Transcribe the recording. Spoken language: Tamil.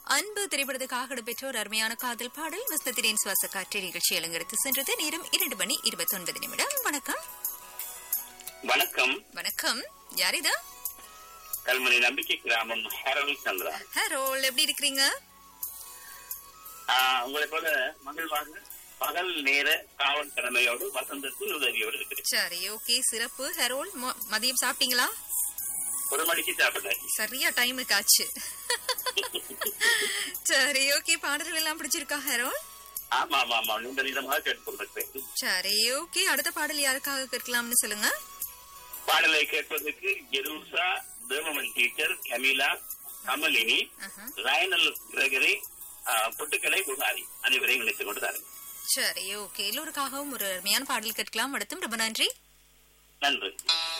அன்பு திரைப்படத்துக்காக இடம்பெற்ற ஒரு அருமையான காதல் பாடல் வசனத்தின் சுவாச காற்று நிகழ்ச்சி அலங்கரித்து சென்றது நேரம் இரண்டு மணி இருபத்தி ஒன்பது நிமிடம் வணக்கம் வணக்கம் வணக்கம் யார் இது கல்முனை நம்பிக்கை கிராமம் ஹேரல் சந்திரா ஹரோல் எப்படி இருக்கிறீங்க ஆஹ் உங்களை போல மகிழ்வாக பகல் நேர காவல் கடமையோடு வசந்தத்தின் உதவியோடு இருக்கிறேன் சரி ஓகே சிறப்பு ஹரோல் ம- மதியம் சாப்பிட்டீங்களா ஒரு மணிக்கு சாப்பிட்டேன் சரியா டைமுக்கு ஆச்சு சரி ஓகே பாடல்கள் எல்லாம் பிடிச்சிருக்கா ஹரோல் ஆமா ஆமா ஆமா நீண்ட நீளமாக கேட்டுக்கொண்டிருக்கிறேன் சரி ஓகே அடுத்த பாடல் யாருக்காக கேட்கலாம்னு சொல்லுங்க பாடலை கேட்பதற்கு ஜெருசா தேவமன் டீச்சர் கமீலா கமலினி ஆஹா. லயனல் கிரகரி ஆஹ், புட்டுக்கடை புகாரி அனைவரையும் நினைத்துக் கொண்டுதார்கள் சரி ஓகே எல்லோருக்காகவும் ஒரு அருமையான பாடல் கேட்கலாம் அடுத்தும் ரொம்ப நன்றி நன்றி